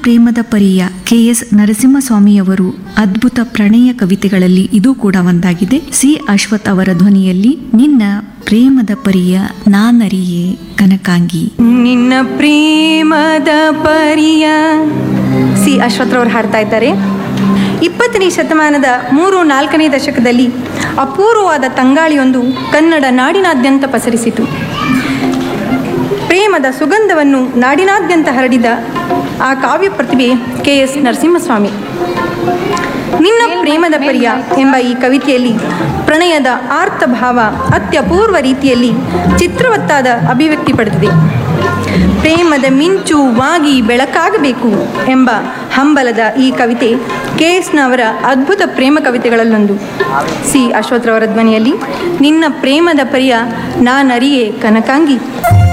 ಪ್ರೇಮದ ಪರಿಯ K S ನರಸಿಂಹಸ್ವಾಮಿಯವರು ಅದ್ಭುತ ಪ್ರಣಯ ಕವಿತೆಗಳಲ್ಲಿ ಇದು ಕೂಡ ಒಂದಾಗಿದೆ ಸಿ ಅಶ್ವಥ್ ಅವರ ಧ್ವನಿಯಲ್ಲಿ ನಿನ್ನ ಪ್ರೇಮದ ಪರಿಯ ನಾನರಿಯೇ ಕನಕಾಂಗಿ ನಿನ್ನ ಪ್ರೇಮದ ಪರಿಯ ಸಿ ಅಶ್ವಥ್ರವ್ರು ಹಾಡ್ತಾ ಇದ್ದಾರೆ ಇಪ್ಪತ್ತನೇ ಶತಮಾನದ ಮೂರು ನಾಲ್ಕನೇ ದಶಕದಲ್ಲಿ ಅಪೂರ್ವವಾದ ತಂಗಾಳಿಯೊಂದು ಕನ್ನಡ ನಾಡಿನಾದ್ಯಂತ ಪಸರಿಸಿತು ಪ್ರೇಮದ ಸುಗಂಧವನ್ನು ನಾಡಿನಾದ್ಯಂತ ಹರಡಿದ ಆ ಕಾವ್ಯ ಪ್ರತಿಭೆ ಕೆ ಎಸ್ ನರಸಿಂಹಸ್ವಾಮಿ ನಿನ್ನ ಪ್ರೇಮದ ಪರಿಯ ಎಂಬ ಈ ಕವಿತೆಯಲ್ಲಿ ಪ್ರಣಯದ ಆರ್ತಭಾವ ಅತ್ಯಪೂರ್ವ ರೀತಿಯಲ್ಲಿ ಚಿತ್ರವತ್ತಾದ ಅಭಿವ್ಯಕ್ತಿ ಪಡೆದಿದೆ ಪ್ರೇಮದ ಮಿಂಚು ವಾಗಿ ಬೆಳಕಾಗಬೇಕು ಎಂಬ ಹಂಬಲದ ಈ ಕವಿತೆ ಕೆ ಎಸ್ನವರ ಅದ್ಭುತ ಪ್ರೇಮ ಕವಿತೆಗಳಲ್ಲೊಂದು ಸಿ ಅಶ್ವಥ್ರವರ ಧ್ವನಿಯಲ್ಲಿ ನಿನ್ನ ಪ್ರೇಮದ ಪರಿಯ ನಾನರಿಯೇ ಕನಕಾಂಗಿ